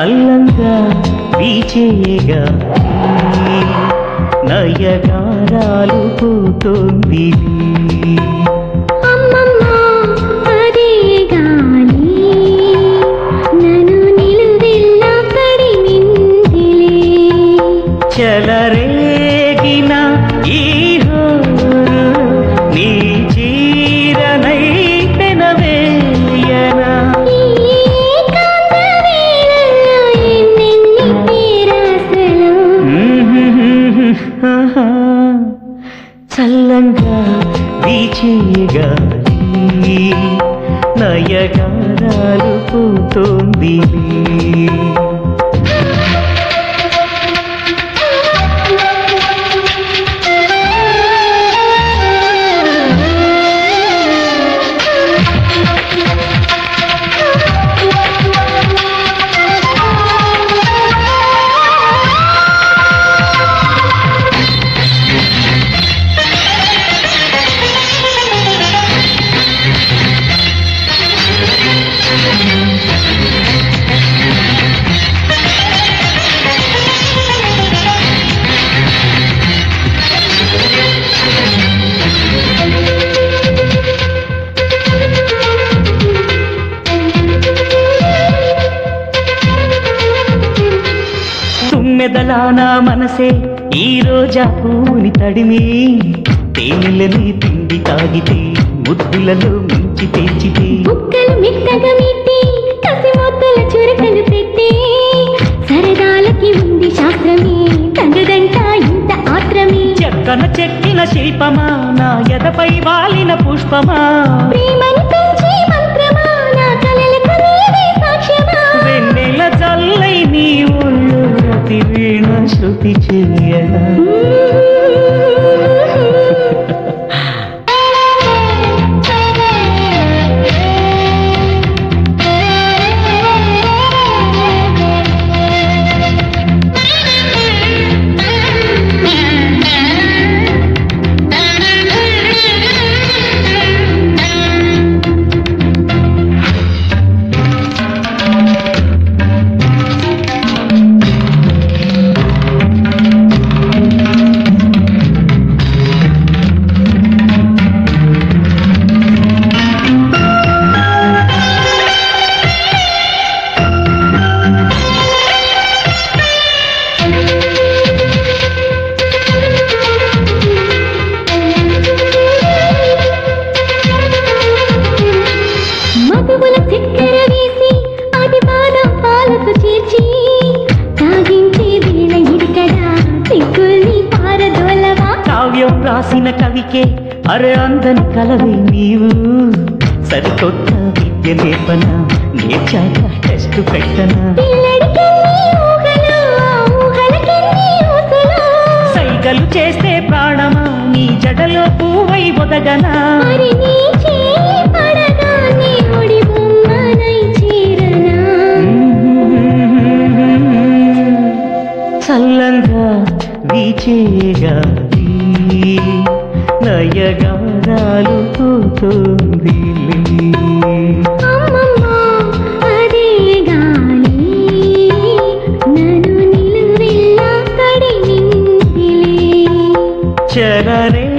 చల్లంగా వీచేగా నయగారాలు పోతోంది అమ్మమ్మ అదే గాలి నన్ను నిలువెల్లా పడినిందిలే చెలరేగిన ఈ హోరు నీ చీరనై పెనవేయనా ఈ ఏకాంత వేళల్లో ఎన్నెన్ని పేరాసలు ఆహా. చల్లంగా వీచేగా నయగారాలు పోతోంది తుమ్మెదలా నా మనసే ఈ రోజా పూని తడిమి తేనెలని పిండి తాగితే ముద్దులలో ముంచి తెచ్చితే బుక్కలు మెత్తగా మెట్టి కసిమొత్తల చురకలు పెట్టి సరదాలకి ఉంది శాస్త్రమే తగదంట ఇంత ఆత్రమే చెక్కన చెక్కిన శిల్పమా నా ఎదపై వాలిన పుష్పమా ప్రేమని పెంచే మంత్రమా నా కలలకు నీవే సాక్ష్యమా వెన్నెల చల్లై నీ ఒళ్ళు ప్రతి వీణ శృతి చేయనా మధువుల చక్కెర వేసి అది బాదం పాలకు చేర్చి తాగించే వేళ ఇది కదా సిగ్గుల్ని పారదోలవా కావ్యం రాసిన కవికే అరే అందని కలవి నీవు సరికొత్త విద్య నేర్పన నేర్చాక టెస్ట్ పెట్టనా పిల్లడికెన్ని ఊహలు ఆ ఊహలకెన్ని ఊసలు సైగలు చేస్తే ప్రాణమా నీ జడలో పువ్వై ఒదగనా మరి నీ చేయి పడగానే ఒడి బొమ్మనై చేరనా చల్లంగా వీచేగా నయగారాలు పోతుంది అమ్మమ్మ అదే గాలి నన్ను నిలువెల్లా తడినిందిలే చరరే